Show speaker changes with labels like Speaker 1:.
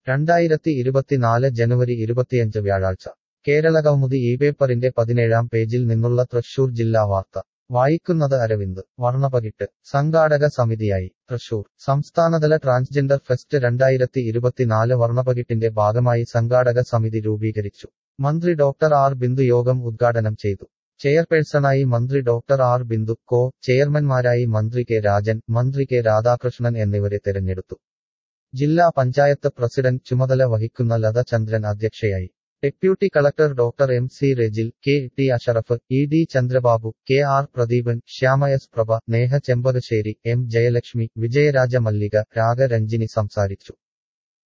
Speaker 1: രണ്ടായിരത്തി ഇരുപത്തിനാല് ജനുവരി ഇരുപത്തിയഞ്ച് വ്യാഴാഴ്ച കേരളകൗമുദി ഈ പേപ്പറിന്റെ പതിനേഴാം പേജിൽ നിന്നുള്ള തൃശൂർ ജില്ലാ വാർത്ത വായിക്കുന്നത് അരവിന്ദ് വർണ്ണപകിട്ട് സംഘാടക സമിതിയായി തൃശൂർ സംസ്ഥാനതല ട്രാൻസ്ജെൻഡർ ഫെസ്റ്റ് രണ്ടായിരത്തി ഇരുപത്തിനാല് വർണ്ണപകിട്ടിന്റെ ഭാഗമായി സംഘാടക സമിതി രൂപീകരിച്ചു മന്ത്രി ഡോക്ടർ ആർ ബിന്ദു യോഗം ഉദ്ഘാടനം ചെയ്തു ചെയർപേഴ്സണായി മന്ത്രി ഡോക്ടർ ആർ ബിന്ദു കോ ചെയർമാൻമാരായി മന്ത്രി കെ രാജൻ മന്ത്രി കെ രാധാകൃഷ്ണൻ എന്നിവരെ തെരഞ്ഞെടുത്തു ജില്ലാ പഞ്ചായത്ത് പ്രസിഡന്റ് ചുമതല വഹിക്കുന്ന ലത ചന്ദ്രൻ അധ്യക്ഷയായി deputy collector doctor M C Rejil K T Ashraf E D Chandrababu K R Pradeepan Shyama S Prabha Neha Chempakassery M Jayalakshmi Vijayaraja Mallika Ragaranjini സംസാരിച്ചു